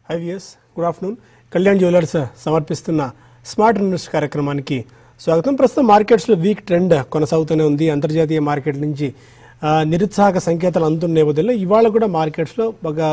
High viewers good afternoon Kalyan Jewellers సమర్పిస్తున్న smart invest కార్యక్రమానికి స్వాగతం ప్రస్తుతం మార్కెట్స్లో వీక్ ట్రెండ్ కొనసాగుతూనే ఉంది అంతర్జాతీయ మార్కెట్ నుంచి ఆ, నిరుత్సాహక సంకేతాలు అందుతున్న నేపథ్యంలో ఇవాళ కూడా మార్కెట్స్లో బాగా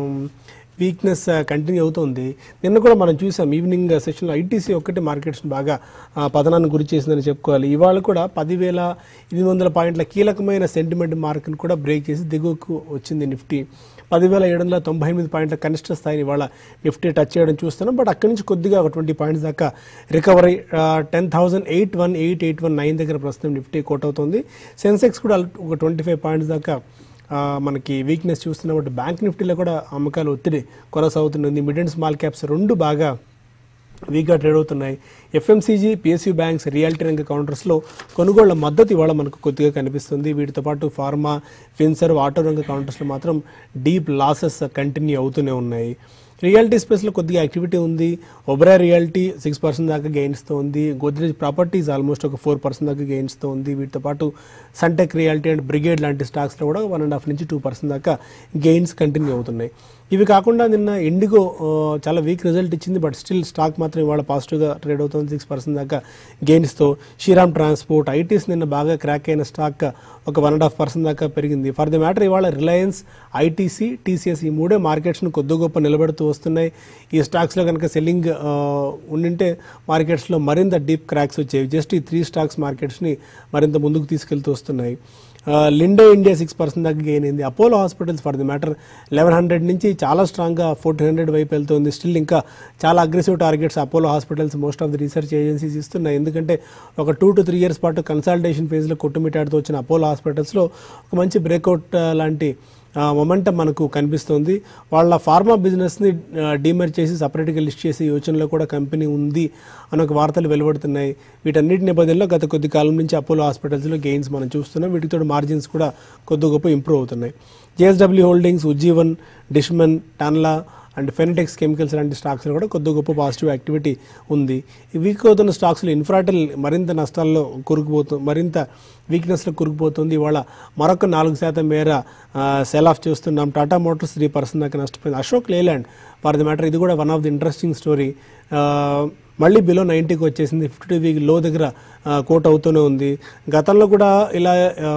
వీక్నెస్ కంటిన్యూ అవుతుంది నిన్న కూడా మనం చూసాం ఈవినింగ్ సెషన్లో ఐటీసీ ఒక్కటి మార్కెట్స్ బాగా ఆ, పతనానికి గురి చేసిందని చెప్పుకోవాలి ఇవాళ కూడా పదివేల ఎనిమిది వందల పాయింట్ల కీలకమైన సెంటిమెంట్ మార్క్ని కూడా బ్రేక్ చేసి దిగువకు వచ్చింది నిఫ్టీ పదివేల ఏడు వందల తొంభై ఎనిమిది పాయింట్ల కనిష్ట స్థాయిని ఇవాళ నిఫ్టీ టచ్ చేయడం చూస్తున్నాం బట్ అక్కడి నుంచి కొద్దిగా ఒక ట్వంటీ పాయింట్స్ దాకా recovery ten thousand eight one eight eight one nine దగ్గర ప్రస్తుతం నిఫ్టీ కోట్ అవుతుంది సెన్సెక్స్ కూడా ఒక ట్వంటీ ఫైవ్ పాయింట్స్ దాకా ఆ, మనకి వీక్నెస్ చూస్తున్నాం బట్ బ్యాంక్ నిఫ్టీలో కూడా అమ్మకాలు ఒత్తిడి కొనసాగుతుంది మిడ్ అండ్ స్మాల్ క్యాప్స్ రెండు బాగా వీక్గా ట్రేడ్ అవుతున్నాయి ఎఫ్ఎంసీజీ పిఎస్యూ బ్యాంక్స్ రియాలిటీ రంగ కౌంటర్స్లో కొనుగోళ్ల మద్దతు ఇవాళ మనకు కొద్దిగా కనిపిస్తుంది వీటితో పాటు ఫార్మా ఫిన్సర్వ్ ఆటో రంగ కౌంటర్స్లో మాత్రం డీప్ లాసెస్ కంటిన్యూ అవుతూనే ఉన్నాయి రియాలిటీ స్పేస్లో కొద్దిగా యాక్టివిటీ ఉంది ఒబరా రియాలిటీ సిక్స్ పర్సెంట్ దాకా గెయిన్స్తో ఉంది గోద్రేజ్ ప్రాపర్టీస్ ఆల్మోస్ట్ ఒక ఫోర్ పర్సెంట్ దాకా గెయిన్స్తో ఉంది వీటితో పాటు సన్టెక్ రియాలిటీ అండ్ బ్రిగేడ్ లాంటి స్టాక్స్లో కూడా వన్ అండ్ హాఫ్ నుంచి టూ పర్సెంట్ దాకా గెయిన్స్ కంటిన్యూ అవుతున్నాయి ఇవి కాకుండా నిన్న ఇండిగో ఆ, చాలా వీక్ రిజల్ట్ ఇచ్చింది బట్ స్టిల్ స్టాక్ మాత్రం ఇవాళ పాజిటివ్గా ట్రేడ్ అవుతుంది సిక్స్ పర్సెంట్ దాకా గెయిన్స్తో శ్రీరామ్ ట్రాన్స్పోర్ట్ ఐటీస్ నిన్న బాగా క్రాక్ అయిన స్టాక్ ఒక వన్ అండ్ హాఫ్ పర్సెంట్ దాకా పెరిగింది ఫర్ ది మ్యాటర్ ఇవాళ రిలయన్స్ ఐటీసీ టీసీఎస్ ఈ మూడే మార్కెట్స్ను కొద్ది గొప్ప నిలబెడుతూ వస్తున్నాయి ఈ స్టాక్స్లో కనుక సెల్లింగ్ ఉండింటే మార్కెట్స్లో మరింత డీప్ క్రాక్స్ వచ్చేవి జస్ట్ ఈ త్రీ స్టాక్స్ మార్కెట్స్ని మరింత ముందుకు తీసుకెళ్తూ వస్తున్నాయి లిండే ఇండియా సిక్స్ పర్సెంట్ దాకా గెయిన్ అయింది Apollo Hospitals for the matter eleven hundred నుంచి చాలా స్ట్రాంగ్గా ఫోర్టీన్ హండ్రెడ్ వైపు వెళ్తుంది స్టిల్ ఇంకా చాలా aggressive targets Apollo Hospitals most of the research agencies ఇస్తున్నాయి ఎందుకంటే ఒక టూ టు త్రీ ఇయర్స్ పాటు కన్సల్టేషన్ ఫేజ్లో కొట్టుమిట్టాడుతూ వచ్చిన అపోలో హాస్పిటల్స్లో ఒక మంచి బ్రేక్అవుట్ లాంటి మొమెంటం మనకు కనిపిస్తుంది వాళ్ళ ఫార్మా బిజినెస్ని డీమర్ చేసి సపరేట్గా లిస్ట్ చేసే యోచనలో కూడా కంపెనీ ఉంది అని ఒక వార్తలు వెలువడుతున్నాయి వీటన్నిటి నేపథ్యంలో గత కొద్ది కాలం నుంచి అపోలో హాస్పిటల్స్లో గెయిన్స్ మనం చూస్తున్నాం వీటితో మార్జిన్స్ కూడా కొద్ది గొప్ప ఇంప్రూవ్ అవుతున్నాయి JSW Holdings Ujjivan Dishman Tanla and Fineotex Chemicals లాంటి స్టాక్స్లో కూడా కొద్ది గొప్ప పాజిటివ్ యాక్టివిటీ ఉంది ఈ వీక్ అవుతున్న స్టాక్స్లో ఇన్ఫ్రాటెల్ మరింత నష్టాల్లో కురుకుపోతుంది మరింత వీక్నెస్లో కురుకుపోతుంది ఇవాళ మరొక నాలుగు శాతం మేర సెల్ ఆఫ్ చేస్తున్నాం టాటా మోటార్స్ త్రీ పర్సెంట్ దాకా నష్టపోయింది Ashok Leyland for the matter ఇది కూడా one of the interesting story మళ్ళీ బిలో నైంటీకి వచ్చేసింది ఫిఫ్టీ టూ వీక్ లో దగ్గర కోట్ అవుతూనే ఉంది గతంలో కూడా ఇలా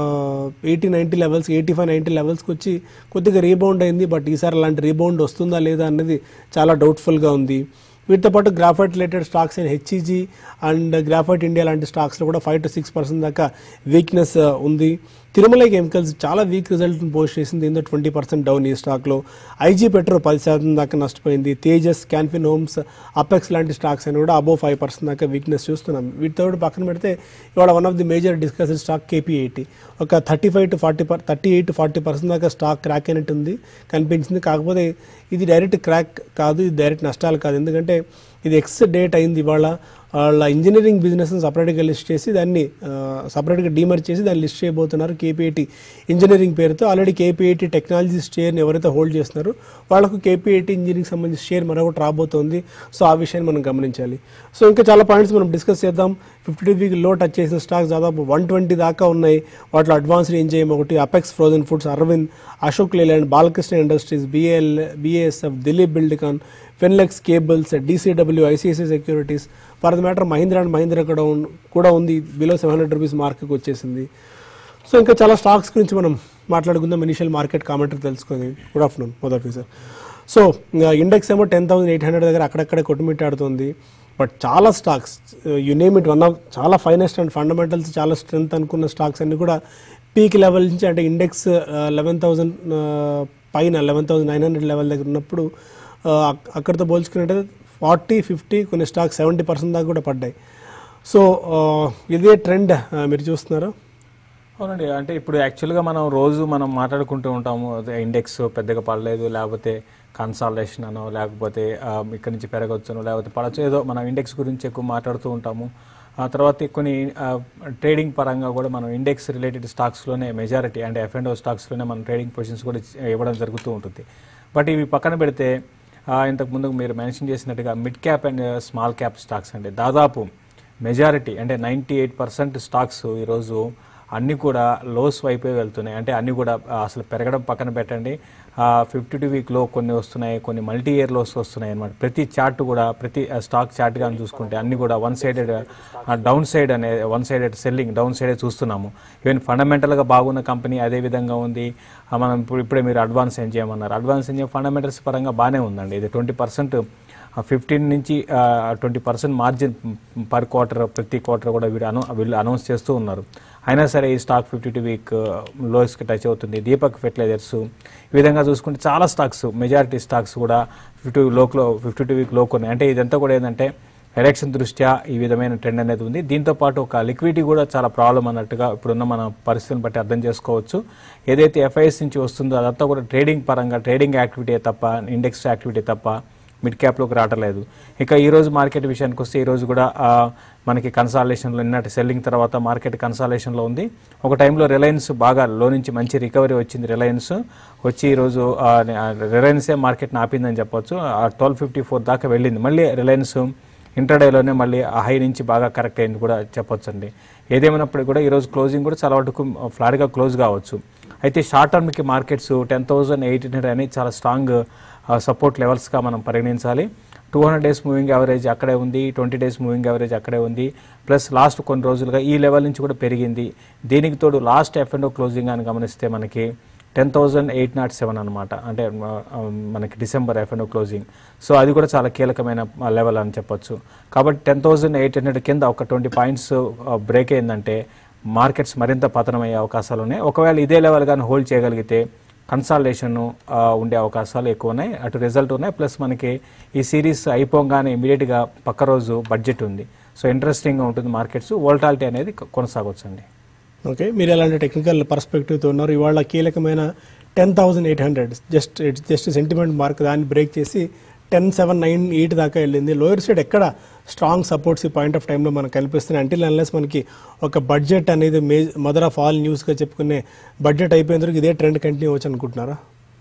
eighty ninety levels eighty five ninety లెవెల్స్కి వచ్చి కొద్దిగా రీబౌండ్ అయింది బట్ ఈసారి అలాంటి రీబౌండ్ వస్తుందా లేదా అన్నది చాలా డౌట్ఫుల్గా ఉంది వీటితో పాటు గ్రాఫైట్ రిలేటెడ్ స్టాక్స్ అయిన హెచ్ఈజీ అండ్ గ్రాఫైట్ ఇండియా లాంటి స్టాక్స్లో కూడా ఫైవ్ టు సిక్స్ పర్సెంట్ దాకా వీక్నెస్ ఉంది తిరుమల కెమికల్స్ చాలా వీక్ రిజల్ట్ని పోస్ట్ చేసింది దీంతో ట్వంటీ పర్సెంట్ డౌన్ ఈ స్టాక్లో ఐజీ పెట్రో పది శాతం దాకా నష్టపోయింది తేజస్ క్యాన్ఫిన్ హోమ్స్ అపెక్స్ లాంటి స్టాక్స్ అని కూడా అబోవ్ ఫైవ్ పర్సెంట్ దాకా వీక్నెస్ చూస్తున్నాం వీటితో కూడా పక్కన పెడితే ఇవాళ one of the major discussed stock KP IT ఒక thirty five to forty per thirty eight to forty percent దాకా స్టాక్ క్రాక్ అయినట్టు ఉంది కనిపించింది కాకపోతే ఇది డైరెక్ట్ క్రాక్ కాదు ఇది డైరెక్ట్ నష్టాలు కాదు ఎందుకంటే ఇది ఎక్స్ డేట్ అయింది ఇవాళ వాళ్ళ ఇంజనీరింగ్ బిజినెస్ని సపరేట్గా లిస్ట్ చేసి దాన్ని సపరేట్గా డీమర్ చేసి దాన్ని లిస్ట్ చేయబోతున్నారు కేపీఐటీ ఇంజనీరింగ్ పేరుతో ఆల్రెడీ కేపీఐటీ టెక్నాలజీ షేర్ని ఎవరైతే హోల్డ్ చేస్తున్నారో వాళ్ళకు కేపీఐటీ ఇంజనీరింగ్ సంబంధించిన షేర్ మరొకటి రాబోతోంది సో ఆ విషయాన్ని మనం గమనించాలి సో ఇంకా చాలా పాయింట్స్ మనం డిస్కస్ చేద్దాం ఫిఫ్టీ టూ వీక్ లో టచ్ చేసిన స్టాక్స్ దాదాపు వన్ ట్వంటీ దాకా ఉన్నాయి వాటిలో అడ్వాన్స్డ్ ఏం చేయము ఒకటి Apex Frozen Foods Arvind Ashok Leyland Balakrishna Industries BAL BASF Dilip Buildcon Finolex Cables DCW ICIC Securities for the matter Mahindra and Mahindra కూడా ఉన్- కూడా ఉంది బిలో సెవెన్ హండ్రెడ్ రూపీస్ మార్క్కి వచ్చేసింది సో ఇంకా చాలా స్టాక్స్ గురించి మనం మాట్లాడుకుందాం ఇనిషియల్ మార్కెట్ కామెంటరీ తెలుసుకుంది గుడ్ ఆఫ్టర్నూన్ మొదటి సార్ సో ఇండెక్స్ ఏమో టెన్ థౌసండ్ ఎయిట్ హండ్రెడ్ దగ్గర అక్కడక్కడే కొట్టుమిట్టాడుతుంది బట్ చాలా stocks you name it one of చాలా ఫైనెస్ట్ అండ్ ఫండమెంటల్స్ చాలా స్ట్రెంత్ అనుకున్న స్టాక్స్ అన్ని కూడా పీక్ లెవెల్ నుంచి అంటే ఇండెక్స్ లెవెన్ థౌసండ్ పైన eleven thousand nine hundred level దగ్గర ఉన్నప్పుడు ఆ, అక్- అక్కడితో పోల్చుకున్నట్టయితే ఫార్టీ ఫిఫ్టీ కొన్ని స్టాక్స్ సెవెంటీ పర్సెంట్ దాకా కూడా పడ్డాయి సో ఆ, ఇదే ట్రెండ్ ఆ, మీరు చూస్తున్నారా అవునండి అంటే ఇప్పుడు యాక్చువల్గా మనం రోజు మనం మాట్లాడుకుంటూ ఉంటాము అదే ఇండెక్స్ పెద్దగా పడలేదు లేకపోతే కన్సాలేషన్ అనో లేకపోతే ఆ, ఇక్కడి నుంచి పెరగవచ్చునో లేకపోతే పడచ్చు ఏదో మనం ఇండెక్స్ గురించి ఎక్కువ మాట్లాడుతూ ఉంటాము ఆ తర్వాత కొన్ని ట్రేడింగ్ పరంగా కూడా మనం ఇండెక్స్ రిలేటెడ్ స్టాక్స్లోనే మెజారిటీ అంటే ఎఫ్ అండ్ ఓ స్టాక్స్లోనే మనం ట్రేడింగ్ పొజిషన్స్ కూడా ఇచ్చి- ఇవ్వడం జరుగుతూ ఉంటుంది బట్ ఇవి పక్కన పెడితే ఆ, ఇంతకు ముందు మీరు మెన్షన్ చేసినట్టుగా mid cap and small cap stocks అండి దాదాపు మెజారిటీ అంటే నైంటీ ఎయిట్ పర్సెంట్ స్టాక్స్ ఈరోజు అన్నీ కూడా లోస్ వైపే వెళ్తున్నాయి అంటే అన్నీ కూడా ఆ, అసలు పెరగడం పక్కన పెట్టండి ఫిఫ్టీ టూ వీక్లో కొన్ని వస్తున్నాయి కొన్ని మల్టీ ఇయర్ లోస్ వస్తున్నాయి అనమాట ప్రతి చార్ట్ కూడా ప్రతి స్టాక్ చార్ట్ కానీ చూసుకుంటే అన్ని కూడా వన్ సైడెడ్ డౌన్ సైడ్ అనే వన్ సైడెడ్ సెల్లింగ్ డౌన్ సైడే చూస్తున్నాము ఈవెన్ ఫండమెంటల్గా బాగున్న కంపెనీ అదే విధంగా ఉంది ఆ, మనం ఇప్పుడు ఇప్పుడే మీరు అడ్వాన్స్ ఏం చేయమన్నారు అడ్వాన్స్ ఏం చేయ ఫండమెంటల్స్ పరంగా బాగానే ఉందండి ఇది ట్వంటీ పర్సెంట్ ఫిఫ్టీన్ నుంచి twenty percent margin per quarter ప్రతి క్వార్టర్ కూడా వీళ్ళు అనౌ వీళ్ళు అనౌన్స్ చేస్తూ ఉన్నారు అయినా సరే ఈ స్టాక్ ఫిఫ్టీ టూ వీక్ లోస్కి టచ్ అవుతుంది దీపక్ ఫెర్టిలైజర్స్ ఈ విధంగా చూసుకుంటే చాలా స్టాక్స్ మెజారిటీ స్టాక్స్ కూడా ఫిఫ్టీ లోక్లో ఫిఫ్టీ టూ వీక్ లోక్ ఉన్నాయి అంటే ఇదంతా కూడా ఏంటంటే ఎలక్షన్ దృష్ట్యా ఈ విధమైన ట్రెండ్ అనేది ఉంది దీంతో పాటు ఒక లిక్విడిటీ కూడా చాలా ప్రాబ్లం అన్నట్టుగా ఇప్పుడున్న మన పరిస్థితిని బట్టి అర్థం చేసుకోవచ్చు ఏదైతే ఎఫ్ఐఎస్ నుంచి వస్తుందో అదంతా కూడా ట్రేడింగ్ పరంగా ట్రేడింగ్ యాక్టివిటీ తప్ప ఇండెక్స్ యాక్టివిటీ తప్ప మిడ్ క్యాప్లోకి రావట్లేదు ఇక ఈ రోజు మార్కెట్ విషయానికి వస్తే ఈ రోజు కూడా ఆ, మనకి కన్సాలేషన్లో నిన్నటి సెల్లింగ్ తర్వాత మార్కెట్ కన్సాలేషన్లో ఉంది ఒక టైంలో రిలయన్స్ బాగా లో నుంచి మంచి రికవరీ వచ్చింది రిలయన్స్ వచ్చి ఈరోజు రిలయన్సే మార్కెట్ని ఆపిందని చెప్పొచ్చు ట్వెల్వ్ ఫిఫ్టీ ఫోర్ దాకా వెళ్ళింది మళ్ళీ రిలయన్స్ ఇంటర్డేలోనే మళ్ళీ ఆ హై నుంచి బాగా కరెక్ట్ అయింది కూడా చెప్పొచ్చండి ఏదేమైనప్పటికీ కూడా ఈరోజు క్లోజింగ్ కూడా చాలా వరకు ఫ్లాట్గా క్లోజ్ కావచ్చు అయితే షార్ట్ టర్మ్కి markets ten thousand eight hundred అని చాలా స్ట్రాంగ్ సపోర్ట్ లెవెల్స్గా మనం పరిగణించాలి two hundred days moving average అక్కడే ఉంది ట్వంటీ డేస్ మూవింగ్ యావరేజ్ అక్కడే ఉంది ప్లస్ లాస్ట్ కొన్ని రోజులుగా ఈ లెవెల్ నుంచి కూడా పెరిగింది దీనికి తోడు లాస్ట్ ఎఫ్ అండ్ క్లోజింగ్ అని గమనిస్తే మనకి ten thousand eight naught seven అనమాట అంటే ఆ, ఆ, మనకి December F and closing so అది కూడా చాలా కీలకమైన లెవెల్ అని చెప్పొచ్చు కాబట్టి టెన్ థౌజండ్ ఎయిట్ హండ్రెడ్ కింద ఒక ట్వంటీ పాయింట్స్ బ్రేక్ అయిందంటే మార్కెట్స్ మరింత పతనమయ్యే అవకాశాలు ఉన్నాయి ఒకవేళ ఇదే లెవెల్ కానీ హోల్డ్ చేయగలిగితే కన్సాలేషన్ ఉండే అవకాశాలు ఎక్కువ ఉన్నాయి అటు రిజల్ట్ ఉన్నాయి ప్లస్ మనకి ఈ సిరీస్ అయిపోగానే ఇమీడియట్గా పక్క రోజు బడ్జెట్ ఉంది సో ఇంట్రెస్టింగ్గా ఉంటుంది మార్కెట్స్ వోల్టాలిటీ అనేది కొనసాగొచ్చు అండి ఓకే మీరు ఎలాంటి టెక్నికల్ పర్స్పెక్టివ్తో ఉన్నారు ఇవాళ కీలకమైన ten thousand eight hundred just just sentiment mark దాన్ని బ్రేక్ చేసి టెన్ సెవెన్ నైన్ ఎయిట్ దాకా వెళ్ళింది లోయర్ సైడ్ ఎక్కడ స్ట్రాంగ్ సపోర్ట్స్ ఈ పాయింట్ ఆఫ్ టైంలో మనకు కనిపిస్తున్నాయి అంటిల్ అన్లెస్ మనకి ఒక బడ్జెట్ అనేది మే మదర్ ఆఫ్ ఆల్ న్యూస్గా చెప్పుకునే బడ్జెట్ అయిపోయేందుకు ఇదే ట్రెండ్ కంటిన్యూ అవ్వచ్చు అనుకుంటున్నారా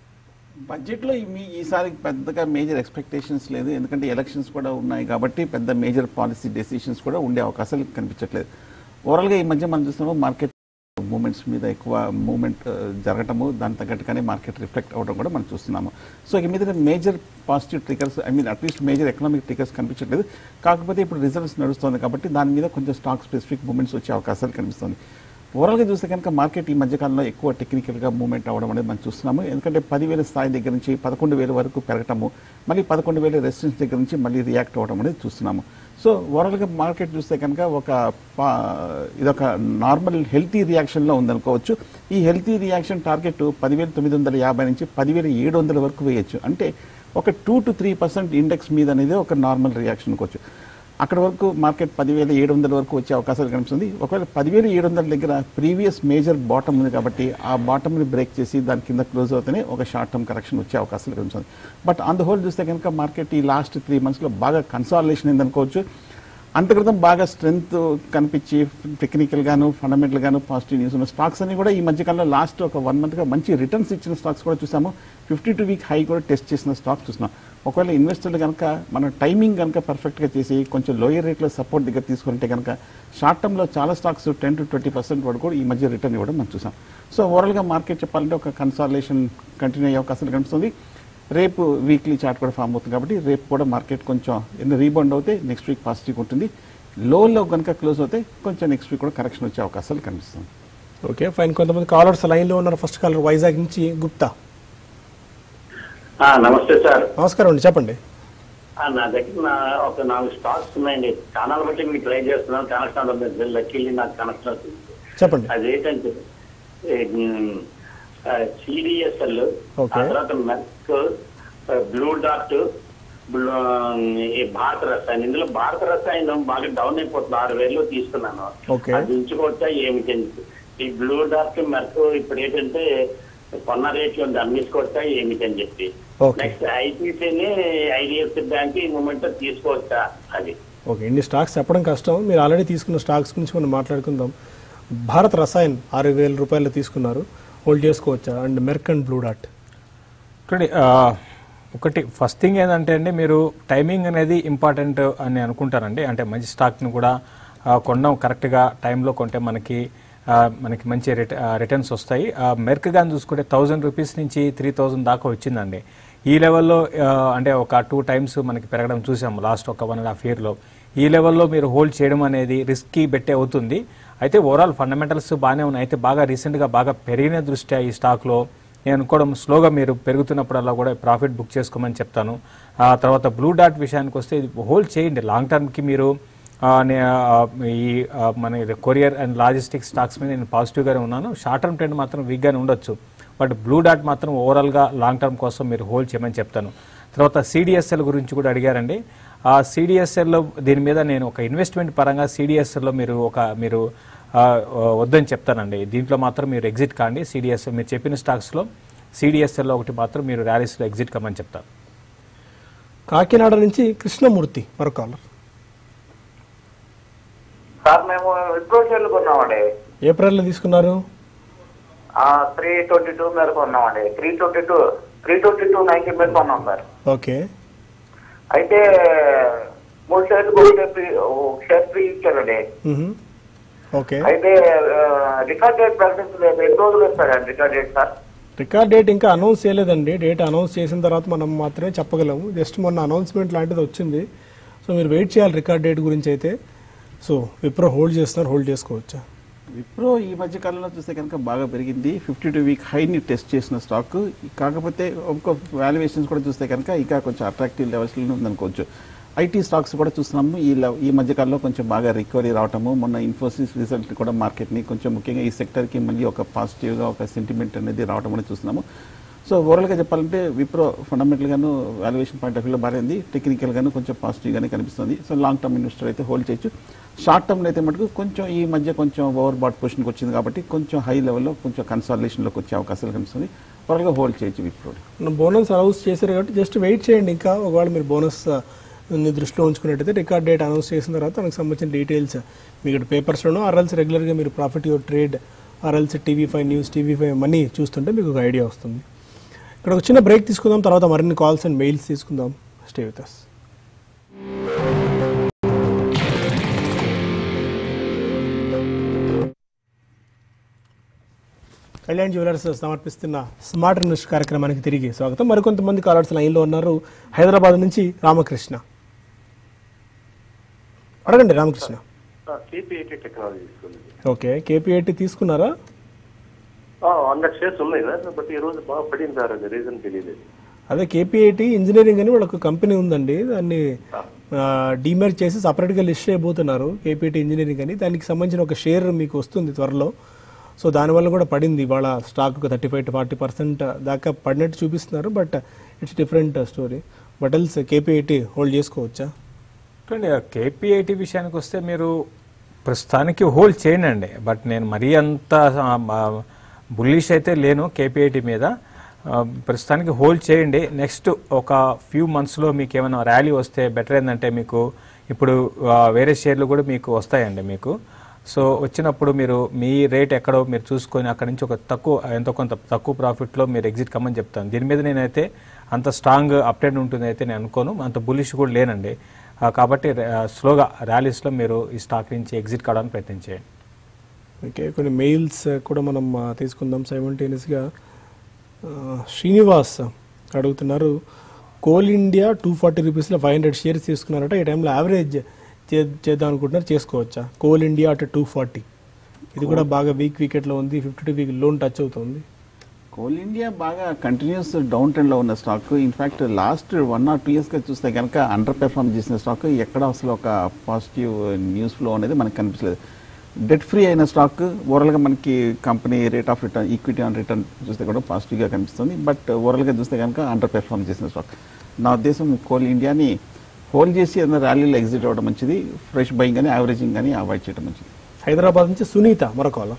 బడ్జెట్లో ఈ- మీ ఈసారి పెద్దగా మేజర్ ఎక్స్పెక్టేషన్స్ లేదు ఎందుకంటే ఎలక్షన్స్ కూడా ఉన్నాయి కాబట్టి పెద్ద మేజర్ పాలసీ డెసిషన్స్ కూడా ఉండే అవకాశాలు కనిపించట్లేదు ఓవరాల్గా ఈ మధ్య మనం చూస్తున్నాము మార్కెట్ మూమెంట్స్ మీద ఎక్కువ మూమెంట్ జరగటము దాని తగ్గట్టుగానే మార్కెట్ రిఫ్లెక్ట్ అవ్వడం కూడా మనం చూస్తున్నాము సో ఇక మీద major positive triggers I mean at least major economic triggers కనిపించట్లేదు కాకపోతే ఇప్పుడు రిజల్ట్స్ నడుస్తుంది కాబట్టి దాని మీద కొంచెం స్టాక్ స్పెసిఫిక్ మూమెంట్స్ వచ్చే అవకాశాలు కనిపిస్తుంది ఓవరాల్గా చూస్తే కనుక మార్కెట్ ఈ మధ్యకాలంలో ఎక్కువ టెక్నికల్గా మూవ్మెంట్ అవ్వడం అనేది మనం చూస్తున్నాము ఎందుకంటే పదివేల స్థాయి దగ్గర నుంచి పదకొండు వేల వరకు పెరగటము మళ్ళీ పదకొండు వేల రెసిస్టెన్స్ దగ్గర నుంచి మళ్ళీ రియాక్ట్ అవ్వడం అనేది చూస్తున్నాము సో ఓవరాల్గా మార్కెట్ చూస్తే కనుక ఒక పా- ఇదొక నార్మల్ హెల్తీ రియాక్షన్లో ఉందనుకోవచ్చు ఈ హెల్తీ రియాక్షన్ టార్గెట్ పదివేల తొమ్మిది వందల యాభై నుంచి పదివేల ఏడు వందల వరకు వేయచ్చు అంటే ఒక two to three percent index మీద అనేది ఒక నార్మల్ రియాక్షన్ అనుకోవచ్చు అక్కడ వరకు మార్కెట్ పదివేల ఏడు వందల వరకు వచ్చే అవకాశాలు కనిపిస్తుంది ఒకవేళ పదివేల ఏడు వందల దగ్గర ప్రీవియస్ మేజర్ బాటమ్ ఉంది కాబట్టి ఆ బాటమ్ని బ్రేక్ చేసి దాని కింద క్లోజ్ అవుతూనే ఒక షార్ట్ టర్మ్ కరెక్షన్ వచ్చే అవకాశాలు కనిపిస్తుంది బట్ ఆన్ ద హోల్ చూస్తే కనుక మార్కెట్ ఈ లాస్ట్ త్రీ మంత్స్లో బాగా కన్సాలేషన్ అయిందనుకోవచ్చు అంతక్రితం బాగా స్ట్రెంగ్త్ కనిపించి టెక్నికల్ గాను ఫండమెంటల్ గాను పాజిటివ్ న్యూస్ ఉన్న స్టాక్స్ అన్ని కూడా ఈ మధ్యకాలంలో లాస్ట్ ఒక వన్ మంత్గా మంచి రిటర్న్స్ ఇచ్చిన స్టాక్స్ కూడా చూసాము ఫిఫ్టీ టూ వీక్ హై కూడా టెస్ట్ చేసిన స్టాక్స్ చూస్తున్నాం ఒకవేళ ఇన్వెస్టర్లు కనుక మన టైమింగ్ కనుక పర్ఫెక్ట్గా చేసి కొంచెం లోయర్ రేట్లో సపోర్ట్ దగ్గర తీసుకుంటే కనుక షార్ట్ టర్మ్లో చాలా stocks ten to twenty percent వరకు కూడా ఈ మధ్య రిటర్న్ ఇవ్వడం మనం చూసాం సో ఓవరాల్గా మార్కెట్ చెప్పాలంటే ఒక కన్సాలేషన్ కంటిన్యూ అయ్యే అవకాశాలు కనిపిస్తుంది రేపు వీక్లీ చార్ట్ కూడా ఫామ్ అవుతుంది కాబట్టి రేపు కూడా మార్కెట్ కొంచెం ఎన్ని రీబౌండ్ అవుతే నెక్స్ట్ వీక్ పాజిటివ్ ఉంటుంది లోలో కనుక క్లోజ్ అవుతే కొంచెం నెక్స్ట్ వీక్ కూడా కరెక్షన్ వచ్చే అవకాశాలు కనిపిస్తుంది ఓకే ఫైన్ కొంతమంది కాలర్స్ లైన్లో ఉన్నారు ఫస్ట్ కాలర్ వైజాగ్ నుంచి గుప్తా ఆ, నమస్తే సార్ నమస్కారం అండి చెప్పండి ఆ, నా దగ్గర నా ఒక నాలుగు స్టాక్స్ ఉన్నాయండి ఛానల్ బట్టి మీకు ట్రై చేస్తున్నాను కనెక్షన్ అవుతుంది లక్కీలీ నాకు కనెక్షన్ అవుతుంది చెప్పండి అదేంటంటే సిడిఎస్ఎల్ Okay. తర్వాత మెర్క్ బ్లూ డాట్ ఈ భారత రసాయనం ఇందులో భారత రసాయనం బాగా డౌన్ అయిపోతుంది ఆరు వేలు తీసుకున్నాను Okay. అది ఉంచుకోవచ్చా ఏమిటండి ఈ బ్లూ డాట్ మెర్క్ ఇప్పుడు ఏంటంటే కొన్న రేట్లు ఉంది అమ్మేసుకోవచ్చా ఏమిటని చెప్పి Okay. నెక్స్ట్ ఐటీసీని ఐడిఎఫ్సి బ్యాంక్ ఈ మూమెంట్ తీసుకోవచ్చా అది ఓకే ఇన్ని స్టాక్స్ చెప్పడం కష్టం మీరు ఆల్రెడీ తీసుకున్న స్టాక్స్ గురించి మనం మాట్లాడుకుందాం భారత్ రసాయన్ ఆరు వేల రూపాయలు తీసుకున్నారు హోల్డ్ చేసుకోవచ్చా అండ్ మెర్క్ అండ్ బ్లూ డాట్ ఒకటి ఆ, ఒకటి ఫస్ట్ థింగ్ ఏంటంటే అండి మీరు టైమింగ్ అనేది ఇంపార్టెంట్ అని అనుకుంటారండి అంటే మంచి స్టాక్ని కూడా ఆ, కొనడం కరెక్ట్గా టైంలో కొంటే మనకి ఆ, మనకి మంచి రిట రిటర్న్స్ వస్తాయి ఆ, మెర్క్ కానీ చూసుకుంటే థౌజండ్ రూపీస్ నుంచి త్రీ థౌజండ్ దాకా వచ్చిందండి ఈ లెవెల్లో ఆ, అంటే ఒక టూ టైమ్స్ మనకి పెరగడం చూసాము లాస్ట్ ఒక వన్ అండ్ హాఫ్ ఇయర్లో ఈ లెవెల్లో మీరు హోల్డ్ చేయడం అనేది రిస్కీ బెట్టే అవుతుంది అయితే ఓవరాల్ ఫండమెంటల్స్ బాగానే ఉన్నాయి అయితే బాగా రీసెంట్గా బాగా పెరిగిన దృష్ట్యా ఈ స్టాక్లో నేను అనుకోవడం స్లోగా మీరు పెరుగుతున్నప్పుడల్లా కూడా ప్రాఫిట్ బుక్ చేసుకోమని చెప్తాను ఆ తర్వాత బ్లూ డాట్ విషయానికి వస్తే ఇది హోల్డ్ చేయండి లాంగ్ టర్మ్కి మీరు ఆ, నే- ఆ, ఈ ఆ, మన ఇది కొరియర్ అండ్ లాజిస్టిక్స్ స్టాక్స్ మీద నేను పాజిటివ్గానే ఉన్నాను షార్ట్ టర్మ్ ట్రెండ్ మాత్రం వీక్గానే ఉండొచ్చు బట్ బ్లూ డాట్ మాత్రం ఓవరాల్గా లాంగ్ టర్మ్ కోసం మీరు హోల్డ్ చేయమని చెప్తాను తర్వాత సిడిఎస్ఎల్ గురించి కూడా అడిగారండి ఆ సిడిఎస్ఎల్లో దీని మీద నేను ఒక ఇన్వెస్ట్మెంట్ పరంగా సిడిఎస్ఎల్లో మీరు ఒక మీరు ఆ, వద్దని చెప్తానండి దీంట్లో మాత్రం మీరు ఎగ్జిట్ కాండి సిడిఎస్ఎల్ మీరు చెప్పిన స్టాక్స్లో సిడిఎస్ఎల్లో ఒకటి మాత్రం మీరు ర్యాలీస్లో ఎగ్జిట్ కమ్మని చెప్తాను కాకినాడ నుంచి కృష్ణమూర్తి మరొక కాలర్ సార్ మేము విప్రో షేర్లు కొన్నామండి ఏప్రిల్లో తీసుకున్నారు త్రీ ట్వంటీ టూ మీద కొన్నామండి three twenty two three twenty two ninety మీద కొన్నాం సార్ ఓకే అయితే మూడు షేర్లు కొంటే ఫ్రీ ఒక షేర్ ఫ్రీ ఇచ్చారండి మ్మ్. ఓకే అయితే రికార్డ్ డేట్ ప్రకటించలేదు ఎన్ని రోజులు ఇస్తారండి record date sir record date ఇంకా అనౌన్స్ చేయలేదండి డేట్ అనౌన్స్ చేసిన తర్వాత మనం మాత్రమే చెప్పగలము జస్ట్ మొన్న అనౌన్స్మెంట్ లాంటిది వచ్చింది సో మీరు వెయిట్ చేయాలి రికార్డ్ డేట్ గురించి అయితే సో విప్రో హోల్డ్ చేస్తున్నారు హోల్డ్ చేసుకోవచ్చా విప్రో ఈ మధ్య కాలంలో చూస్తే కనుక బాగా పెరిగింది ఫిఫ్టీ టూ వీక్ హైని టెస్ట్ చేసిన స్టాక్ కాకపోతే ఇంకో వాల్యుయేషన్స్ కూడా చూస్తే కనుక ఇంకా కొంచెం అట్రాక్టివ్ లెవెల్స్లో ఉందనుకోవచ్చు ఐటీ స్టాక్స్ కూడా చూస్తున్నాము ఈ లెవ- ఈ మధ్య కాలంలో కొంచెం బాగా రికవరీ రావటము మొన్న ఇన్ఫోసిస్ రిజల్ట్ కూడా మార్కెట్ని కొంచెం ముఖ్యంగా ఈ సెక్టర్కి మళ్ళీ ఒక పాజిటివ్గా ఒక సెంటిమెంట్ అనేది రావటం అనేది చూస్తున్నాము సో ఓవరాల్గా చెప్పాలంటే విప్రో ఫండమెంటల్గాను వాల్యుయేషన్ పాయింట్ ఆఫ్ వ్యూలో బాగానే టెక్నికల్గాను కొంచెం పాజిటివ్గానే కనిపిస్తుంది సో లాంగ్ టర్మ్ ఇన్వెస్టర్ అయితే హోల్డ్ చేయొచ్చు షార్ట్ టర్మ్లో అయితే మటుకు కొంచెం ఈ మధ్య కొంచెం ఓవర్ బాట్ పొజిషన్కి వచ్చింది కాబట్టి కొంచెం హై లెవెల్లో కొంచెం కన్సాలిడేషన్లోకి వచ్చే అవకాశాలు కనిపిస్తుంది ఓవరాల్గా హోల్డ్ చేయొచ్చు విప్రో మనం బోనస్ అనౌన్స్ చేశారు కాబట్టి జస్ట్ వెయిట్ చేయండి ఇంకా ఒకవేళ మీరు బోనస్ ని దృష్టిలో ఉంచుకున్నట్టయితే రికార్డ్ డేట్ అనౌన్స్ చేసిన తర్వాత దానికి సంబంధించిన డీటెయిల్స్ మీకు ఇక్కడ పేపర్స్లోనూ ఆర్ఎల్స్ రెగ్యులర్గా మీరు profit your trade or else TV five news TV five money చూస్తుంటే మీకు ఒక ఐడియా వస్తుంది ఇక్కడ ఒక చిన్న బ్రేక్ తీసుకుందాం తర్వాత మరిన్ని కాల్స్ అండ్ మెయిల్స్ తీసుకుందాం stay with us Kalyan Jewellers సమర్పిస్తున్న స్మార్ట్ న్యూస్ కార్యక్రమానికి తిరిగి స్వాగతం మరికొంతమంది కాలర్స్ లైన్లో ఉన్నారు హైదరాబాద్ నుంచి రామకృష్ణ అడగండి రామకృష్ణ కేపీఐటీ టెక్నాలజీ తీసుకుంది ఓకే కేపీఐటీ తీసుకున్నారా హండ్రెడ్ షేర్స్ ఉన్నాయి సార్ బట్ ఈ రోజు బాగా పడింది సార్ అది రీజన్ తెలియలేదు అదే కేపీఐటీ ఇంజనీరింగ్ అని వాళ్ళకు కంపెనీ ఉందండి దాన్ని డిమేర్ చేసి సపరేట్గా లిస్ట్ చేయబోతున్నారు కేపీఐటీ ఇంజనీరింగ్ అని దానికి సంబంధించిన ఒక షేర్ మీకు వస్తుంది త్వరలో సో దానివల్ల కూడా పడింది ఇవాళ స్టాక్ ఒక thirty five to forty percent దాకా పడినట్టు చూపిస్తున్నారు but it's different story but else KPIT hold చేసుకోవచ్చా చూడండి కేపీఐటీ విషయానికి వస్తే మీరు ప్రస్తుతానికి హోల్డ్ చేయండి బట్ నేను మరీ అంత బుల్లిష్ అయితే లేను కేపీఐటీ మీద ఆ, ప్రస్తుతానికి హోల్డ్ చేయండి నెక్స్ట్ ఒక ఫ్యూ మంత్స్లో మీకు ఏమైనా ర్యాలీ వస్తే బెటర్ ఏంటంటే మీకు ఇప్పుడు ఆ, వేరే షేర్లు కూడా మీకు వస్తాయండి మీకు సో వచ్చినప్పుడు మీరు మీ రేట్ ఎక్కడో మీరు చూసుకొని అక్కడ నుంచి ఒక తక్కువ ఎంతో కొంత తక్కువ ప్రాఫిట్లో మీరు ఎగ్జిట్ కమ్మని చెప్తాను దీని మీద నేనైతే అంత స్ట్రాంగ్ అప్డేట్ ఉంటుంది అయితే నేను అనుకోను అంత బులిష్ కూడా లేనండి ఆ, కాబట్టి ఆ, స్లోగా ర్యాలీస్లో మీరు ఈ స్టాక్ నుంచి ఎగ్జిట్ కావడానికి ప్రయత్నం చేయండి ఓకే కొన్ని మెయిల్స్ కూడా మనం ఆ, తీసుకుందాం సైమల్టేనియస్గా శ్రీనివాస్ అడుగుతున్నారు కోల్ ఇండియా టూ ఫార్టీ రూపీస్లో ఫైవ్ హండ్రెడ్ షేర్స్ తీసుకున్నారట ఈ టైంలో యావరేజ్ చే చేద్దాం అనుకుంటున్నారు చేసుకోవచ్చా కోల్ ఇండియా అటు టూ ఫార్టీ ఇది కూడా బాగా వీక్ వికెట్లో ఉంది fifty two week low touch అవుతుంది కోల్ ఇండియా బాగా కంటిన్యూస్ డౌన్ ట్రెండ్లో ఉన్న stock in fact last one or two ఇయర్స్గా చూస్తే కనుక అండర్ పెర్ఫార్మ్ చేసిన స్టాక్ ఎక్కడ అసలు ఒక పాజిటివ్ న్యూస్ ఫ్లో అనేది మనకు కనిపించలేదు డెట్ ఫ్రీ అయిన స్టాక్ ఓవరాల్గా మనకి company rate of return equity on return చూస్తే కూడా పాజిటివ్గా కనిపిస్తుంది బట్ ఓవరాల్గా చూస్తే కనుక అండర్ పెర్ఫార్మ్ చేసిన స్టాక్ నా ఉద్దేశం కోల్ ఇండియాని హోల్డ్ చేసి ఏదైనా ర్యాలీలో ఎగ్జిట్ అవ్వడం మంచిది ఫ్రెష్ బయింగ్ కానీ యావరేజింగ్ కానీ అవాయిడ్ చేయడం మంచిది హైదరాబాద్ నుంచి సునీత మరొక వాళ్ళ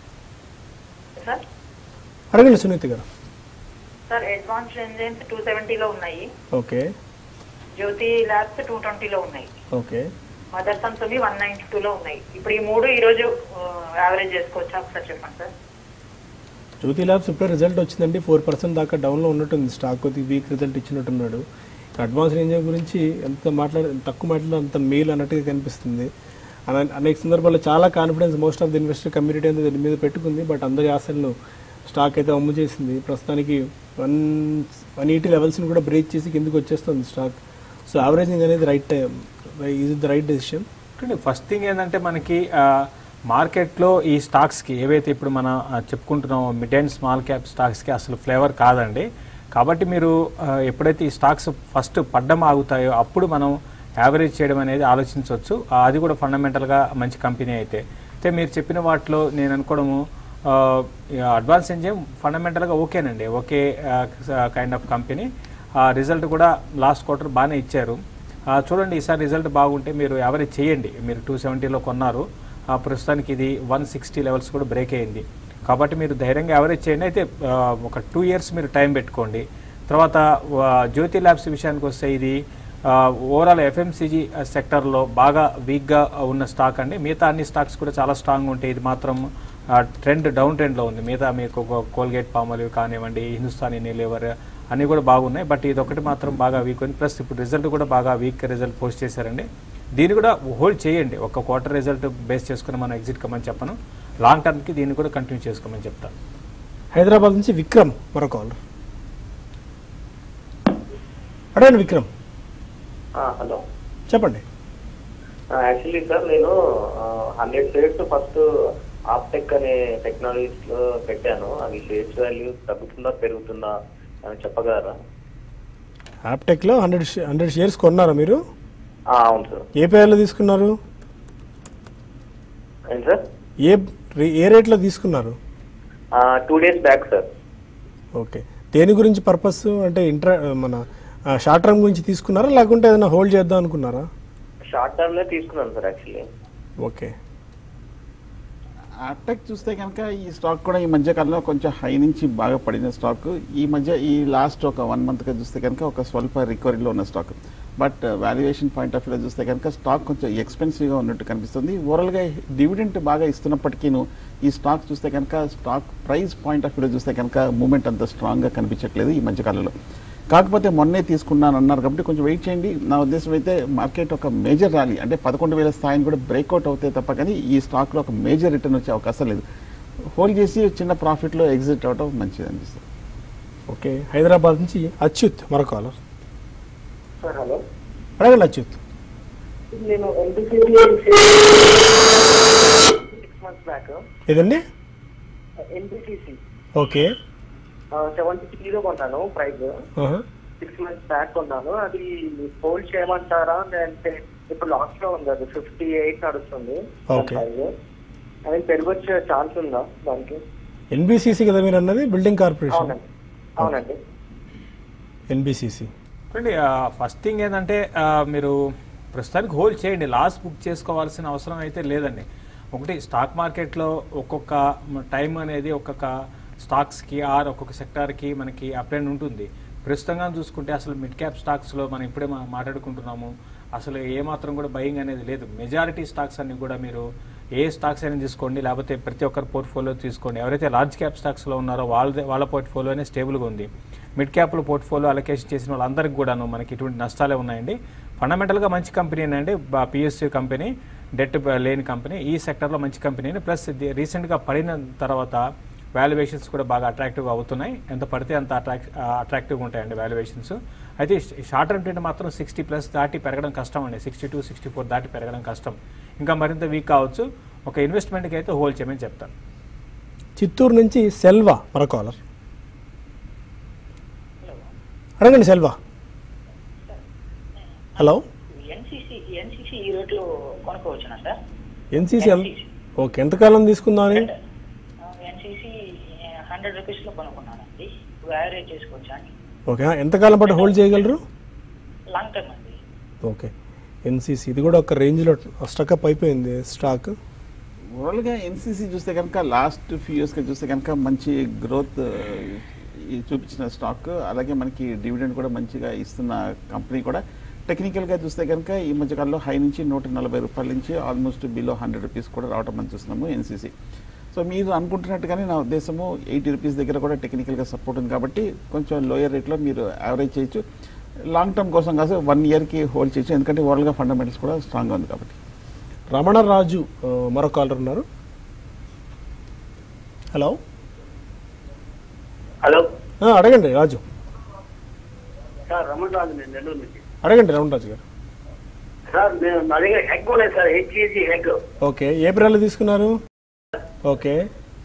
సార్ అడగండి Sunitha garu sir advance enzymes two సెవెంటీలో ఉన్నాయి ఓకే జ్యోతి ల్యాబ్స్ టూ ట్వంటీలో ఉన్నాయి ఓకే మదర్ సన్స్ ఉంది వన్ నైన్టీ టూలో ఉన్నాయి ఇప్పుడు ఈ మూడు ఈ రోజు యావరేజ్ చేసుకోవచ్చా ఒకసారి చెప్పండి సార్ జ్యోతి ల్యాబ్స్ ఇప్పుడే రిజల్ట్ వచ్చిందండి ఫోర్ పర్సెంట్ దాకా డౌన్లో ఉన్నట్టుంది స్టాక్ కొద్ది వీక్ రిజల్ట్ ఇచ్చినట్టున్నాడు అడ్వాన్స్ రేంజ్ గురించి ఎంత మాట్లాడ తక్కువ మాట్లాడిన అంత మేల్ అన్నట్టుగా కనిపిస్తుంది అన- అనేక సందర్భాల్లో చాలా confidence most of the investor community అంతా దీని మీద పెట్టుకుంది బట్ అందరి ఆశలను స్టాక్ అయితే అమ్ము చేసింది ప్రస్తుతానికి వన్ వన్ ఎయిటీ లెవెల్స్ని కూడా బ్రేక్ చేసి కిందకి వచ్చేస్తుంది స్టాక్ సో యావరేజింగ్ అనేది right time is the right decision చూడండి ఫస్ట్ థింగ్ ఏంటంటే మనకి ఆ, మార్కెట్లో ఈ స్టాక్స్కి ఏవైతే ఇప్పుడు మనం ఆ, చెప్పుకుంటున్నామో మిడ్ అండ్ స్మాల్ క్యాప్ స్టాక్స్కి అసలు ఫ్లేవర్ కాదండి కాబట్టి మీరు ఆ, ఎప్పుడైతే ఈ స్టాక్స్ ఫస్ట్ పడ్డం ఆగుతాయో అప్పుడు మనం యావరేజ్ చేయడం అనేది ఆలోచించవచ్చు ఆ, అది కూడా ఫండమెంటల్గా మంచి కంపెనీ అయితే అయితే మీరు చెప్పిన వాటిలో నేను అనుకోవడము అడ్వాన్స్ ఎంజిన్ ఫండమెంటల్గా ఓకేనండి okay kind of company result కూడా లాస్ట్ క్వార్టర్ బాగానే ఇచ్చారు ఆ, చూడండి ఈసారి రిజల్ట్ బాగుంటే మీరు యావరేజ్ చేయండి మీరు టూ సెవెంటీలో కొన్నారు ఆ, ప్రస్తుతానికి ఇది వన్ సిక్స్టీ లెవెల్స్ కూడా బ్రేక్ అయింది కాబట్టి మీరు ధైర్యంగా యావరేజ్ చేయండి అయితే ఆ, ఒక టూ ఇయర్స్ మీరు టైం పెట్టుకోండి తర్వాత ఆ, జ్యోతి ల్యాబ్స్ విషయానికి వస్తే ఇది ఓవరాల్ ఎఫ్ఎంసీజీ సెక్టర్లో బాగా వీక్గా ఉన్న స్టాక్ అండి మిగతా అన్ని స్టాక్స్ కూడా చాలా స్ట్రాంగ్ ఉంటాయి ఇది మాత్రం ట్రెండ్ డౌన్ ట్రెండ్లో ఉంది మిగతా మీకు కోల్గేట్ పామలు కానివ్వండి హిందుస్థానీ నీలేవర్ అన్నీ కూడా బాగున్నాయి బట్ ఇది ఒకటి మాత్రం బాగా వీక్ ఉంది ప్లస్ ఇప్పుడు రిజల్ట్ కూడా బాగా వీక్ రిజల్ట్ పోస్ట్ చేశారండి దీన్ని కూడా హోల్డ్ చేయండి ఒక క్వార్టర్ రిజల్ట్ బేస్ చేసుకుని మనం ఎగ్జిట్ కమ్మని చెప్పను లాంగ్ టర్మ్కి దీన్ని కూడా కంటిన్యూ చేసుకోమని చెప్తాను హైదరాబాద్ నుంచి విక్రమ్ మరో కాల్ అడగండి విక్రమ్ హలో చెప్పండి యాక్చువల్లీ సార్ నేను హండ్రెడ్ షేర్స్ ఫస్ట్ ఆప్టెక్ అనే టెక్నాలజీస్ లో పెట్టాను అవి షేర్స్ వాల్యూ తగ్గుతుందా పెరుగుతుందా అని చెప్పగలరా యాప్టెక్లో హండ్రెడ్ హండ్రెడ్ షేర్స్ కొన్నారా మీరు ఆ, అవును సార్ ఏ పేర్లో తీసుకున్నారు ఏంటి సార్ ఏ రే- ఏ రేట్లో తీసుకున్నారు two days back sir okay దేని గురించి పర్పస్ అంటే ఇంట్రా మన షార్ట్ టర్మ్ గురించి తీసుకున్నారా లేకుంటే ఏదైనా హోల్డ్ చేద్దాం అనుకున్నారా షార్ట్ టర్మ్ లో తీసుకున్నాను సార్ యాక్చువల్లీ ఓకే అటాక్ చూస్తే కనుక ఈ స్టాక్ కూడా ఈ మధ్య కాలంలో కొంచెం హై నుంచి బాగా పడిన స్టాక్ ఈ మధ్య ఈ లాస్ట్ ఒక వన్ మంత్గా చూస్తే కనుక ఒక స్వల్ప రికవరీలో ఉన్న stock but valuation point of వ్యూలో చూస్తే కనుక స్టాక్ కొంచెం ఎక్స్పెన్సివ్గా ఉన్నట్టు కనిపిస్తుంది ఓవరాల్గా డివిడెంట్ బాగా ఇస్తున్నప్పటికీను ఈ స్టాక్ చూస్తే కనుక స్టాక్ ప్రైస్ పాయింట్ ఆఫ్ వ్యూలో చూస్తే కనుక మూమెంట్ అంత స్ట్రాంగ్గా కనిపించట్లేదు ఈ మధ్య కాలంలో కాకపోతే మొన్నే తీసుకున్నాను అన్నారు కాబట్టి కొంచెం వెయిట్ చేయండి నా ఉద్దేశం అయితే మార్కెట్ ఒక మేజర్ ర్యాలీ అంటే పదకొండు వేల స్థాయిని కూడా బ్రేక్అవుట్ అవుతాయి తప్ప కానీ ఈ స్టాక్లో ఒక మేజర్ రిటర్న్ వచ్చే అవకాశం లేదు హోల్డ్ చేసి చిన్న ప్రాఫిట్లో ఎగ్జిట్ అవడం మంచిది అనిపిస్తుంది ఓకే హైదరాబాద్ నుంచి అచ్యుత్ మరో కాలర్ సార్ హలో అడగండి అచ్యుత్ నేను సిక్స్ మంత్స్ బ్యాక్ ఏదండి ఎన్బిసిసి ఓకే సెవెంటీ త్రీలో కొన్నాను ప్రైస్ ఆహా. సిక్స్ మంత్స్ బ్యాక్ కొన్నాను అది హోల్డ్ చేయమంటారా లేదంటే ఇప్పుడు లాస్ట్ లో ఉంది అది ఫిఫ్టీ ఎయిట్ నడుస్తుంది Okay. అది పెరిగొచ్చే ఛాన్స్ ఉందా దానికి ఎన్బిసిసి కదా మీరు అన్నది బిల్డింగ్ కార్పొరేషన్ అవునండి అవునండి ఎన్బిసిసి చూడండి ఫస్ట్ థింగ్ ఏంటంటే ఆ, మీరు ప్రస్తుతానికి హోల్డ్ చేయండి లాస్ బుక్ చేసుకోవాల్సిన అవసరం అయితే లేదండి ఒకటి స్టాక్ మార్కెట్లో ఒక్కొక్క టైం అనేది ఒక్కొక్క స్టాక్స్కి ఆర్ ఒక్కొక్క సెక్టార్కి మనకి అప్ అండ్ ఉంటుంది ప్రస్తుతంగా చూసుకుంటే అసలు మిడ్ క్యాప్ స్టాక్స్లో మనం ఇప్పుడే మా- మాట్లాడుకుంటున్నాము అసలు ఏమాత్రం కూడా బయింగ్ అనేది లేదు మెజారిటీ స్టాక్స్ అన్ని కూడా మీరు ఏ స్టాక్స్ అయినా తీసుకోండి లేకపోతే ప్రతి ఒక్కరి పోర్ట్ఫోలియో తీసుకోండి ఎవరైతే లార్జ్ క్యాప్ స్టాక్స్లో ఉన్నారో వాళ్ళ వాళ్ళ పోర్ట్ఫోలియోనే స్టేబుల్గా ఉంది మిడ్ క్యాప్లో పోర్ట్ఫోలియో అలొకేషన్ చేసిన వాళ్ళందరికీ కూడాను మనకి ఇటువంటి నష్టాలే ఉన్నాయండి ఫండమెంటల్గా మంచి కంపెనీ అండి పిఎస్సి కంపెనీ డెట్ లేని కంపెనీ ఈ సెక్టర్లో మంచి కంపెనీ ప్లస్ రీసెంట్గా పడిన తర్వాత వాల్యుయేషన్స్ కూడా బాగా అట్రాక్టివ్గా అవుతున్నాయి ఎంత పడితే అంత అట్రాక్ట్ అట్రాక్టివ్గా ఉంటాయండి వాల్యుయేషన్స్ అయితే షార్ట్ టర్మ్ ట్రెండ్ మాత్రం సిక్స్టీ ప్లస్ దాటి పెరగడం కష్టం అండి సిక్స్టీ టూ సిక్స్టీ ఫోర్ దాటి పెరగడం కష్టం ఇంకా మరింత వీక్ కావచ్చు ఒక ఇన్వెస్ట్మెంట్కి అయితే హోల్డ్ చేయమని చెప్తాను చిత్తూరు నుంచి సెల్వా మరో కాలర్ అడగండి సెల్వా హలో ఎన్సీసీ ఎన్సీసీ ఈ రేట్లో కొనుక్కోవచ్చునా సార్ ఎన్సీసీ ఓకే ఎంతకాలం తీసుకుందామని ఎన్సీసీ హండ్రెడ్ రూపీస్లో కొనుక్కున్నానండి ఇప్పుడు యావరేజ్ చేసుకోవచ్చా అండి ఓకే ఎంతకాలం పాటు హోల్డ్ చేయగలరు లాంగ్ టర్మ్ అండి ఓకే ఎన్సీసీ ఇది కూడా ఒక రేంజ్లో స్టక్అప్ అయిపోయింది స్టాక్ ఓవరాల్గా ఎన్సీసీ చూస్తే కనుక లాస్ట్ ఫ్యూ ఇయర్స్గా చూస్తే కనుక మంచి గ్రోత్ చూపించిన స్టాక్ అలాగే మనకి డివిడెండ్ కూడా మంచిగా ఇస్తున్న కంపెనీ కూడా టెక్నికల్గా చూస్తే కనుక ఈ మధ్యకాలంలో హై నుంచి నూట నలభై రూపాయల నుంచి ఆల్మోస్ట్ బిలో హండ్రెడ్ రూపీస్ కూడా రావటం మనం చూస్తున్నాము ఎన్సీసీ సో మీరు అనుకుంటున్నట్టుగానే నా ఉద్దేశము ఎయిటీ రూపీస్ దగ్గర కూడా టెక్నికల్గా సపోర్ట్ ఉంది కాబట్టి కొంచెం లోయర్ రేట్లో మీరు యావరేజ్ చేయొచ్చు లాంగ్ టర్మ్ కోసం కాదు వన్ ఇయర్కి హోల్డ్ చేయొచ్చు ఎందుకంటే ఓవరాల్గా ఫండమెంటల్స్ కూడా స్ట్రాంగ్గా ఉంది కాబట్టి రమణరాజు ఆ, మరో కాలర్ ఉన్నారు హలో హలో ఆ, అడగండి రాజు సార్ రమణ్ రాజు నేను నెల్లూరు నుంచి అడగండి రమణరాజు గారు సార్ నేను నా దగ్గర హెగ్ ఉన్నాయి సార్ హెచ్ఈజీ హెగ్ ఓకే ఏ బ్రాండ్లో తీసుకున్నారు ఓకే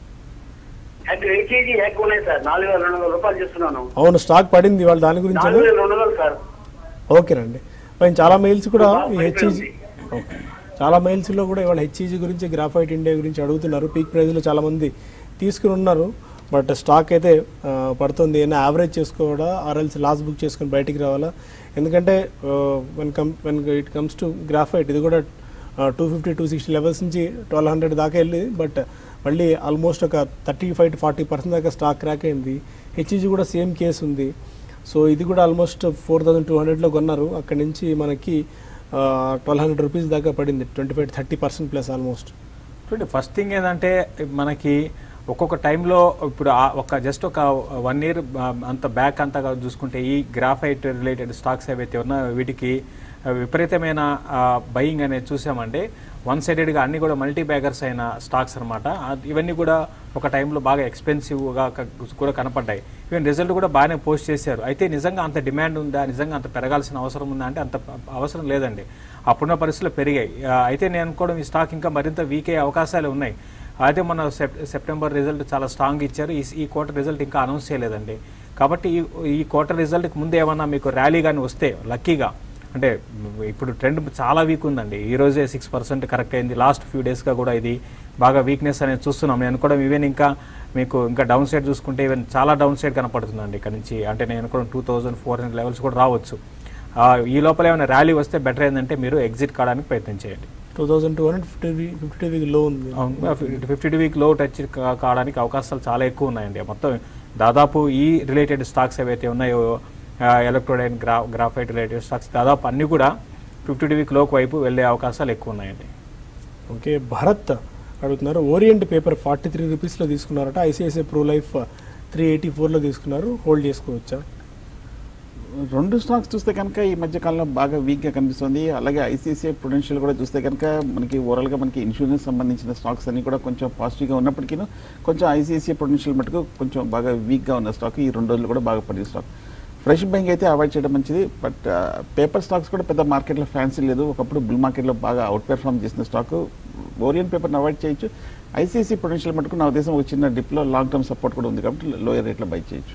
హెగ్ హెచ్ఈజీ హెగ్ ఉన్నాయి సార్ నాలుగు వేల రెండు వందల రూపాయలు చేస్తున్నాను అవును స్టాక్ పడింది వాళ్ళు దాని గురించి నాలుగు వేల రెండు వందలు సార్ ఓకేనండి పైన చాలా మెయిల్స్ కూడా బాగా ఈ పడిపోయింది. హెచ్ఈజీ ఓకే చాలా మెయిల్స్లో కూడా ఇవాళ హెచ్ఈజీ గురించి గ్రాఫైట్ ఇండియా గురించి అడుగుతున్నారు పీక్ ప్రైస్లో చాలా మంది తీసుకుని ఉన్నారు బట్ స్టాక్ అయితే ఆ, పడుతుంది ఏమైనా యావరేజ్ చేసుకోవాలా ఆర్ఎల్స్ లాస్ బుక్ చేసుకొని బయటికి రావాలా ఎందుకంటే when come when it comes to graphite ఇది కూడా two fifty two sixty levels నుంచి ట్వెల్వ్ హండ్రెడ్ దాకా వెళ్ళి బట్ మళ్ళీ ఆల్మోస్ట్ ఒక thirty five to forty percent దాకా స్టాక్ క్రాక్ అయింది హెచ్ఈజీ కూడా సేమ్ కేసు ఉంది సో ఇది కూడా ఆల్మోస్ట్ ఫోర్ థౌసండ్ టూ హండ్రెడ్లో కొన్నారు అక్కడి నుంచి మనకి ట్వెల్వ్ హండ్రెడ్ రూపీస్ దాకా పడింది twenty five thirty percent plus almost చూడండి ఫస్ట్ థింగ్ ఏంటంటే మనకి ఒక్కొక్క టైంలో ఇప్పుడు ఆ ఒక జస్ట్ ఒక వన్ ఇయర్ అంత బ్యాక్ అంతా చూసుకుంటే ఈ గ్రాఫైట్ రిలేటెడ్ స్టాక్స్ ఏవైతే ఉన్నాయో వీటికి ఆ, విపరీతమైన బయింగ్ అనేది చూసామంటే వన్ సైడెడ్గా అన్ని కూడా మల్టీ బ్యాగర్స్ అయిన స్టాక్స్ అనమాట ఇవన్నీ కూడా ఒక టైంలో బాగా ఎక్స్పెన్సివ్గా కూడా కనపడ్డాయి ఈవెన్ రిజల్ట్ కూడా బాగానే పోస్ట్ చేశారు అయితే నిజంగా అంత డిమాండ్ ఉందా నిజంగా అంత పెరగాల్సిన అవసరం ఉందా అంటే అంత అవసరం లేదండి అప్పుడున్న పరిస్థితులు పెరిగాయి ఆ, అయితే నేను అనుకోవడం ఈ స్టాక్ ఇంకా మరింత వీక్ అయ్యే అవకాశాలు ఉన్నాయి అయితే మన సెప్ సెప్టెంబర్ రిజల్ట్ చాలా స్ట్రాంగ్ ఇచ్చారు ఈ ఈ క్వార్టర్ రిజల్ట్ ఇంకా అనౌన్స్ చేయలేదండి కాబట్టి ఈ ఈ క్వార్టర్ రిజల్ట్కి ముందు ఏమన్నా మీకు ర్యాలీ కానీ వస్తే లక్కీగా అంటే ఇప్పుడు ట్రెండ్ చాలా వీక్ ఉందండి ఈ రోజే సిక్స్ పర్సెంట్ కరెక్ట్ అయింది లాస్ట్ ఫ్యూ డేస్గా కూడా ఇది బాగా వీక్నెస్ అనేది చూస్తున్నాం నేను అనుకోవడం ఈవెన్ ఇంకా మీకు ఇంకా డౌన్ సైడ్ చూసుకుంటే ఈవెన్ చాలా డౌన్ సైడ్ కనపడుతుందండి ఇక్కడ నుంచి అంటే నేను అనుకోవడం two thousand four hundred levels కూడా రావచ్చు ఆ, ఈ లోపల ఏమైనా ర్యాలీ వస్తే బెటర్ ఏంటంటే మీరు ఎగ్జిట్ కావడానికి ప్రయత్నం చేయండి two thousand two hundred fifty fifty two week లో ఉంది ఫిఫ్టీ టూ వీక్ లో టచ్ కా- కావడానికి అవకాశాలు చాలా ఎక్కువ ఉన్నాయండి మొత్తం దాదాపు ఈ రిలేటెడ్ స్టాక్స్ ఏవైతే ఉన్నాయో ఎలక్ట్రోడైన్ గ్రా గ్రాఫైట్ రిలేటెడ్ స్టాక్స్ దాదాపు అన్ని కూడా ఫిఫ్టీ టూ వీక్ లోకి వైపు వెళ్ళే అవకాశాలు ఎక్కువ ఉన్నాయండి ఓకే భరత్ అడుగుతున్నారు ఓరియంట్ పేపర్ ఫార్టీ త్రీ రూపీస్లో తీసుకున్నారట ICICI Pru life three eighty ఫోర్లో తీసుకున్నారు హోల్డ్ చేసుకోవచ్చా రెండు స్టాక్స్ చూస్తే కనుక ఈ మధ్య కాలంలో బాగా వీక్గా కనిపిస్తుంది అలాగే ఐసీసీఐ ప్రొడెన్షియల్ కూడా చూస్తే కనుక మనకి ఓవరాల్గా మనకి ఇన్సూరెన్స్ సంబంధించిన స్టాక్స్ అన్ని కూడా కొంచెం పాజిటివ్గా ఉన్నప్పటికీ కొంచెం ఐసీసీఐ ప్రొడెన్షియల్ మటుకు కొంచెం బాగా వీక్గా ఉన్న స్టాక్ ఈ రెండు రోజులు కూడా బాగా పడిన స్టాక్ ఫ్రెష్ బ్యాంక్ అయితే అవాయిడ్ చేయడం మంచిది బట్ పేపర్ స్టాక్స్ కూడా పెద్ద మార్కెట్లో ఫ్యాన్సీ లేదు ఒకప్పుడు బుల్ మార్కెట్లో బాగా అవుట్ పెర్ఫార్మ్ చేసిన స్టాక్ ఓరియన్ పేపర్ని అవాయిడ్ చేయొచ్చు ఐసీసీ పొటెన్షియల్ మటుకు నా ఉద్దేశం ఒక చిన్న డిప్లో లాంగ్ టర్మ్ సపోర్ట్ కూడా ఉంది కాబట్టి లోయర్ రేట్లో బై చేయొచ్చు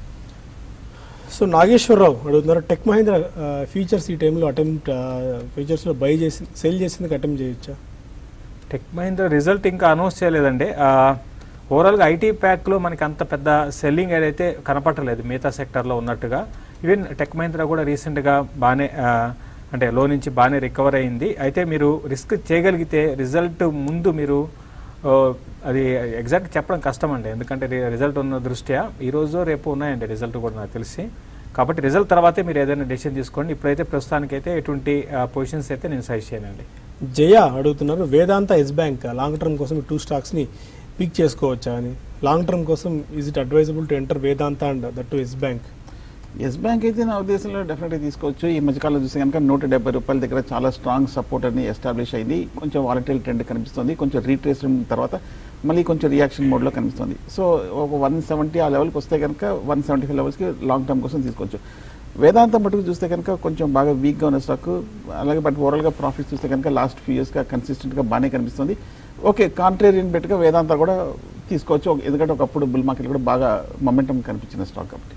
సో నాగేశ్వరరావు అడుగుతున్నారు టెక్ మహీంద్ర ఫీచర్స్ ఈ టైంలో అటెంప్ట్ ఫీచర్స్లో బై చేసి సేల్ చేసిందుకు అటెంప్ట్ చేయొచ్చా టెక్ మహీంద్ర రిజల్ట్ ఇంకా అనౌన్స్ చేయలేదండి ఆ, ఓవరాల్గా ఐటీ ప్యాక్లో మనకి అంత పెద్ద సెల్లింగ్ ఏదైతే కనపట్టలేదు మిగతా సెక్టర్లో ఉన్నట్టుగా ఈవెన్ టెక్ మహీంద్ర కూడా రీసెంట్గా బాగానే ఆ, అంటే లో నుంచి బాగానే రికవర్ అయింది అయితే మీరు రిస్క్ చేయగలిగితే రిజల్ట్ ముందు మీరు ఓ, అది ఎగ్జాక్ట్ చెప్పడం కష్టం అండి ఎందుకంటే రిజల్ట్ ఉన్న దృష్ట్యా ఈ రోజు రేపు ఉన్నాయండి రిజల్ట్ కూడా నాకు తెలిసి కాబట్టి రిజల్ట్ తర్వాతే మీరు ఏదైనా డెసిషన్ తీసుకోండి ఇప్పుడైతే ప్రస్తుతానికైతే ఎటువంటి పొజిషన్స్ అయితే నేను సజెస్ట్ చేయనండి జయ అడుగుతున్నారు Vedanta Yes bank long term కోసం టూ స్టాక్స్ని పిక్ చేసుకోవచ్చా అని లాంగ్ టర్మ్ కోసం is it advisable to enter Vedanta and that to Yes bank Yes bank అయితే నా ఉద్దేశంలో డెఫినెట్గా తీసుకోవచ్చు ఈ మధ్యకాలంలో చూస్తే కనుక నూట డెబ్బై రూపాయల దగ్గర చాలా స్ట్రాంగ్ సపోర్ట్ అని ఎస్టాబ్లిష్ అయింది కొంచెం వాలటైల్ ట్రెండ్ కనిపిస్తుంది కొంచెం రీట్రేస్ తర్వాత మళ్ళీ కొంచెం రియాక్షన్ మోడ్లో కనిపిస్తుంది సో ఒక వన్ సెవెంటీ ఆ లెవెల్కి వస్తే కనుక వన్ సెవెంటీ ఫైవ్ లెవెల్స్కి లాంగ్ టర్మ్ కోసం తీసుకోవచ్చు వేదాంతం మటుకు చూస్తే కనుక కొంచెం బాగా వీక్గా ఉన్న స్టాక్ అలాగే బట్ ఓవరాల్గా ప్రాఫిట్స్ చూస్తే కనుక లాస్ట్ ఫ్యూ ఇయర్స్గా కన్సిస్టెంట్గా బాగానే కనిపిస్తుంది ఓకే కాంట్రేరియన్ బెట్గా వేదాంత కూడా తీసుకోవచ్చు ఎందుకంటే ఒకప్పుడు బుల్ మార్కెట్ కూడా బాగా మొమెంటం కనిపించిన స్టాక్ కాబట్టి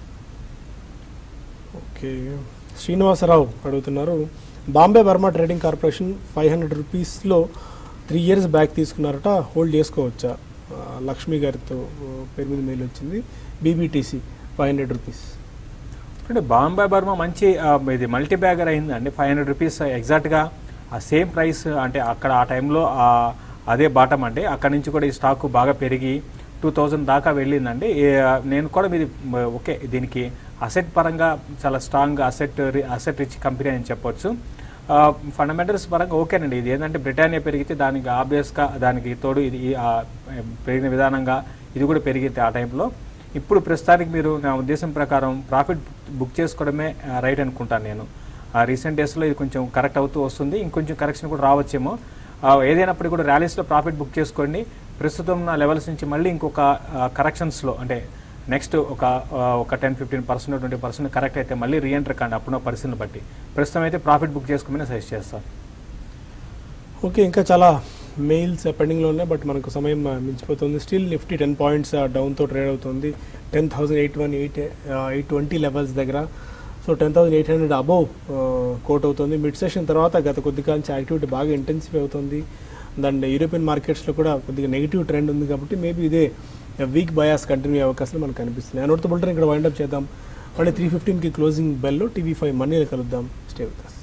ఓకే శ్రీనివాసరావు అడుగుతున్నారు Bombay Burma trading corporation five hundred రూపీస్లో త్రీ ఇయర్స్ బ్యాక్ తీసుకున్నారట హోల్డ్ చేసుకోవచ్చా ఆ, లక్ష్మి గారితో ఆ, పేరు మీద మెయిల్ వచ్చింది బీబీటీసీ ఫైవ్ హండ్రెడ్ రూపీస్ అంటే బాంబే బర్మా మంచి ఆ, ఇది మల్టీ బ్యాగర్ అయిందండి ఫైవ్ హండ్రెడ్ రూపీస్ ఎగ్జాక్ట్గా ఆ సేమ్ ప్రైస్ అంటే అక్కడ ఆ టైంలో ఆ- అదే బాటం అండి అక్కడ నుంచి కూడా ఈ స్టాక్ బాగా పెరిగి టూ థౌజండ్ దాకా వెళ్ళిందండి ఏ- నేను కూడా మీది మ- ఓకే దీనికి అసెట్ పరంగా చాలా strong asset asset rich company అని చెప్పొచ్చు ఫండమెంటల్స్ పరంగా ఓకేనండి ఇది ఏంటంటే బ్రిటానియా పెరిగితే దానికి ఆబ్వియస్గా దానికి తోడు ఇది ఈ, ఆ, పెరిగిన విధానంగా ఇది కూడా పెరిగితే ఆ టైంలో ఇప్పుడు ప్రస్తుతానికి మీరు నా ఉద్దేశం ప్రకారం ప్రాఫిట్ బుక్ చేసుకోవడమే రైట్ అనుకుంటాను నేను ఆ రీసెంట్ డేస్లో ఇది కొంచెం కరెక్ట్ అవుతూ వస్తుంది ఇంకొంచెం కరెక్షన్ కూడా రావచ్చేమో ఆ, ఏదైనప్పటికీ కూడా ర్యాలీస్లో ప్రాఫిట్ బుక్ చేసుకోండి ప్రస్తుతం ఉన్న లెవెల్స్ నుంచి మళ్ళీ ఇంకొక కరెక్షన్స్లో అంటే నెక్స్ట్ ఒక ఆ, ఒక ten fifteen percent twenty percent correct అయితే మళ్ళీ రీఎంటర్ కండి అప్పుడున్న పరిస్థితిని బట్టి ప్రస్తుతం అయితే ప్రాఫిట్ బుక్ చేసుకోమని సజెస్ట్ చేస్తాను ఓకే ఇంకా చాలా మెయిల్స్ పెండింగ్లో ఉన్నాయి బట్ మనకు సమయం ఆ, మించిపోతుంది స్టిల్ నిఫ్టీ టెన్ పాయింట్స్ డౌన్తో ట్రేడ్ అవుతుంది ten thousand eight one eight eight twenty levels దగ్గర so ten thousand eight hundred above quote అవుతుంది మిడ్ సెషన్ తర్వాత గత కొద్ది కాలం నుంచి యాక్టివిటీ బాగా ఇంటెన్సిఫై అవుతుంది అండ్ యూరోపియన్ మార్కెట్స్లో కూడా కొద్దిగా నెగిటివ్ ట్రెండ్ ఉంది కాబట్టి మేబీ ఇదే వీక్ బయాస్ కంటిన్యూ అయ్యే అవకాశాలు మనకు కనిపిస్తుంది అనోటితో బుల్టన్ ఇక్కడ వైండప్ చేద్దాం మళ్ళీ త్రీ ఫిఫ్టీన్కి క్లోజింగ్ బెల్లో టీవీ ఫైవ్ మనీలు కలుద్దాం స్టే విత్ us.